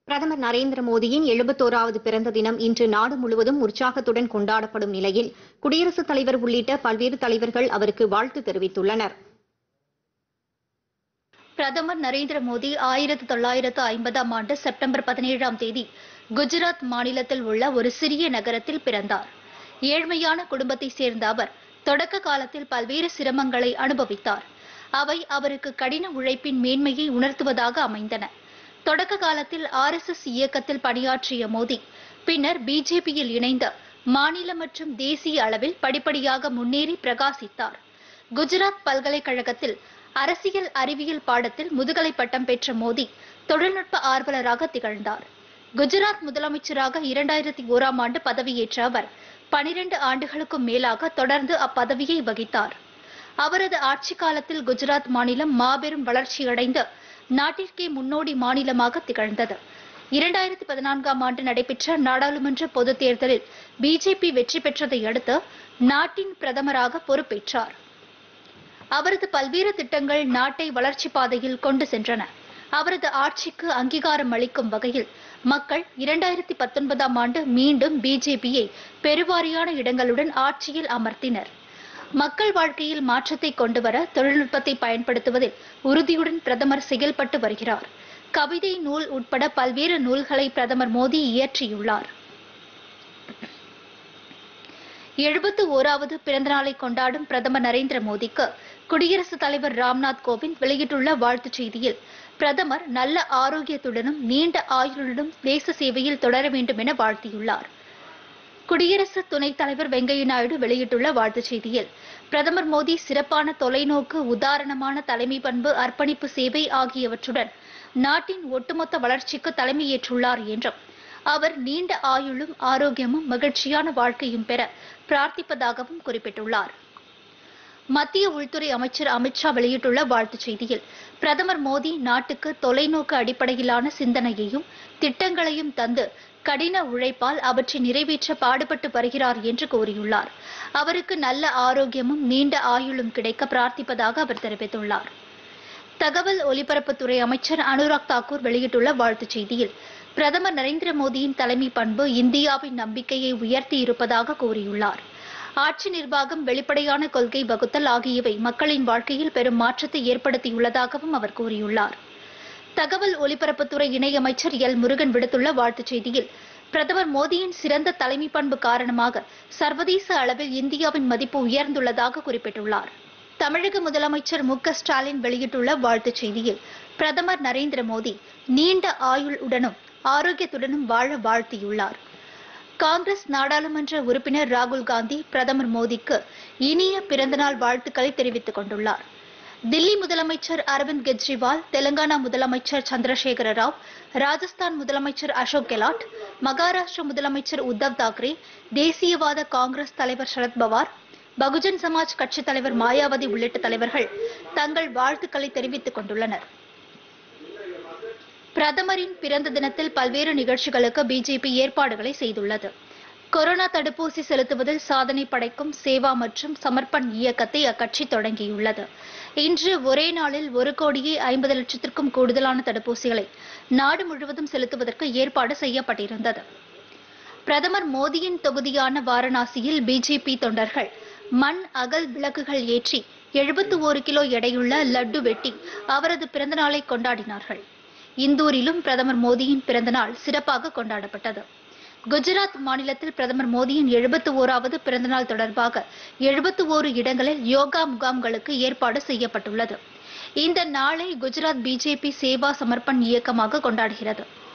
பிரதமர் நரேந்திர மோடியின் எழுபத்தோராவது பிறந்த தினம் இன்று நாடு முழுவதும் உற்சாகத்துடன் கொண்டாடப்படும் நிலையில் குடியரசுத் தலைவர் உள்ளிட்ட பல்வேறு தலைவர்கள் அவருக்கு வாழ்த்து தெரிவித்துள்ளனர் பிரதமர் நரேந்திர மோடி ஆயிரத்து தொள்ளாயிரத்து ஐம்பதாம் ஆண்டு செப்டம்பர் பதினேழாம் தேதி குஜராத் மாநிலத்தில் உள்ள ஒரு சிறிய நகரத்தில் பிறந்தார் ஏழ்மையான குடும்பத்தைச் சேர்ந்த அவர் தொடக்க காலத்தில் பல்வேறு சிரமங்களை அனுபவித்தார் அவை அவருக்கு கடின உழைப்பின் மேன்மையை உணர்த்துவதாக அமைந்தன தொடக்க காலத்தில் ஆர்எஸ்எஸ் இயக்கத்தில் பணியாற்றிய மோடி பின்னர் பிஜேபியில் இணைந்து மாநில மற்றும் தேசிய அளவில் படிப்படியாக முன்னேறி பிரகாசித்தார் குஜராத் பல்கலைக்கழகத்தில் அரசியல் அறிவியல் பாடத்தில் முதுகலை பட்டம் பெற்ற மோடி தொழில்நுட்ப ஆர்வலராக திகழ்ந்தார் குஜராத் முதலமைச்சராக இரண்டாயிரத்தி ஓராம் ஆண்டு பதவியேற்ற அவர் பனிரெண்டு ஆண்டுகளுக்கும் மேலாக தொடர்ந்து அப்பதவியை வகித்தார் அவரது ஆட்சி காலத்தில் குஜராத் மாநிலம் மாபெரும் வளர்ச்சியடைந்து நாட்டிற்கே முன்னோடி மாநிலமாக திகழ்ந்தது இரண்டாயிரத்தி பதினான்காம் ஆண்டு நடைபெற்ற நாடாளுமன்ற பொதுத் தேர்தலில் பிஜேபி வெற்றி பெற்றதை அடுத்து நாட்டின் பிரதமராக பொறுப்பேற்றார் அவரது பல்வேறு திட்டங்கள் நாட்டை வளர்ச்சி பாதையில் கொண்டு சென்றன அவரது ஆட்சிக்கு அங்கீகாரம் அளிக்கும் வகையில் மக்கள் இரண்டாயிரத்தி பத்தொன்பதாம் ஆண்டு மீண்டும் பிஜேபியை பெருவாரியான இடங்களுடன் ஆட்சியில் அமர்த்தினர் மக்கள் வாழ்க்கையில் மாற்றத்தை கொண்டுவர தொழில்நுட்பத்தை பயன்படுத்துவதில் உறுதியுடன் பிரதமர் செயல்பட்டு வருகிறார் கவிதை நூல் உட்பட பல்வேறு நூல்களை பிரதமர் மோடி இயற்றியுள்ளார் எழுபத்து ஓராவது பிறந்தநாளை கொண்டாடும் பிரதமர் நரேந்திர மோடிக்கு குடியரசுத் தலைவர் ராம்நாத் கோவிந்த் வெளியிட்டுள்ள வாழ்த்துச் செய்தியில் பிரதமர் நல்ல ஆரோக்கியத்துடனும் நீண்ட ஆயுளுடனும் தேச சேவையில் தொடர வேண்டும் என வாழ்த்தியுள்ளார் குடியரசு துணைத் தலைவர் வெங்கையா நாயுடு வெளியிட்டுள்ள வாழ்த்துச் செய்தியில் பிரதமர் மோடி சிறப்பான தொலைநோக்கு உதாரணமான தலைமை பண்பு அர்ப்பணிப்பு சேவை ஆகியவற்றுடன் நாட்டின் ஒட்டுமொத்த வளர்ச்சிக்கு தலைமையேற்றுள்ளார் என்றும் அவர் நீண்ட ஆயுளும் ஆரோக்கியமும் மகிழ்ச்சியான வாழ்க்கையும் பெற பிரார்த்திப்பதாகவும் குறிப்பிட்டுள்ளார் மத்திய உள்துறை அமைச்சர் அமித்ஷா வெளியிட்டுள்ள வாழ்த்துச் செய்தியில் பிரதமர் மோடி நாட்டுக்கு தொலைநோக்கு அடிப்படையிலான சிந்தனையையும் திட்டங்களையும் தந்து கடின உழைப்பால் அவற்றை நிறைவேற்ற பாடுபட்டு வருகிறார் என்று கூறியுள்ளார் அவருக்கு நல்ல ஆரோக்கியமும் நீண்ட ஆயுளும் கிடைக்க பிரார்த்திப்பதாக அவர் தெரிவித்துள்ளார் தகவல் ஒலிபரப்புத்துறை அமைச்சர் அனுராக் தாக்கூர் வெளியிட்டுள்ள வாழ்த்துச் செய்தியில் பிரதமர் நரேந்திர மோடியின் தலைமை பண்பு இந்தியாவின் நம்பிக்கையை உயர்த்தி இருப்பதாக கூறியுள்ளார் ஆட்சி நிர்வாகம் வெளிப்படையான கொள்கை வகுத்தல் ஆகியவை மக்களின் வாழ்க்கையில் பெரும் மாற்றத்தை ஏற்படுத்தியுள்ளதாகவும் அவர் கூறியுள்ளார் தகவல் ஒலிபரப்புத்துறை இணையமைச்சர் எல் முருகன் விடுத்துள்ள வாழ்த்துச் செய்தியில் பிரதமர் மோடியின் சிறந்த தலைமை பண்பு காரணமாக சர்வதேச அளவில் இந்தியாவின் மதிப்பு உயர்ந்துள்ளதாக குறிப்பிட்டுள்ளார் தமிழக முதலமைச்சர் மு க ஸ்டாலின் வெளியிட்டுள்ள வாழ்த்துச் செய்தியில் பிரதமர் நரேந்திர மோடி நீண்ட ஆயுள் உடனும் ஆரோக்கியத்துடனும் வாழ வாழ்த்தியுள்ளார் காங்கிரஸ் நாடாளுமன்ற உறுப்பினர் ராகுல் காந்தி பிரதமர் மோடிக்கு இனிய பிறந்தநாள் வாழ்த்துக்களை தெரிவித்துக் கொண்டுள்ளார் தில்லி முதலமைச்சர் அரவிந்த் கெஜ்ரிவால் தெலங்கானா முதலமைச்சர் சந்திரசேகர ராவ் ராஜஸ்தான் முதலமைச்சர் அசோக் கெலாட் மகாராஷ்டிர முதலமைச்சர் உத்தவ் தாக்கரே தேசியவாத காங்கிரஸ் தலைவர் சரத் பவார் பகுஜன் சமாஜ் கட்சித் தலைவர் மாயாவதி உள்ளிட்ட தலைவர்கள் தங்கள் வாழ்த்துக்களை தெரிவித்துக் கொண்டுள்ளனர் பிரதமரின் பிறந்த தினத்தில் பல்வேறு நிகழ்ச்சிகளுக்கு பிஜேபி ஏற்பாடுகளை செய்துள்ளது கொரோனா தடுப்பூசி செலுத்துவதில் சாதனை படைக்கும் சேவா மற்றும் சமர்ப்பண் இயக்கத்தை அக்கட்சி தொடங்கியுள்ளது இன்று ஒரே நாளில் ஒரு கோடியே ஐம்பது லட்சத்திற்கும் கூடுதலான தடுப்பூசிகளை நாடு முழுவதும் செலுத்துவதற்கு ஏற்பாடு செய்யப்பட்டிருந்தது பிரதமர் மோடியின் தொகுதியான வாரணாசியில் பிஜேபி தொண்டர்கள் மண் அகல் விளக்குகள் ஏற்றி எழுபத்து ஒரு கிலோ எடையுள்ள லட்டு வெட்டி அவரது பிறந்தநாளை கொண்டாடினார்கள் இந்தூரிலும் பிரதமர் மோடியின் பிறந்தநாள் சிறப்பாக கொண்டாடப்பட்டது குஜராத் மாநிலத்தில் பிரதமர் மோடியின் எழுபத்து ஓராவது பிறந்தநாள் தொடர்பாக எழுபத்து ஓரு இடங்களில் யோகா முகாம்களுக்கு ஏற்பாடு செய்யப்பட்டுள்ளது இந்த நாளை குஜராத் பிஜேபி சேவா சமர்ப்பண் இயக்கமாக கொண்டாடுகிறது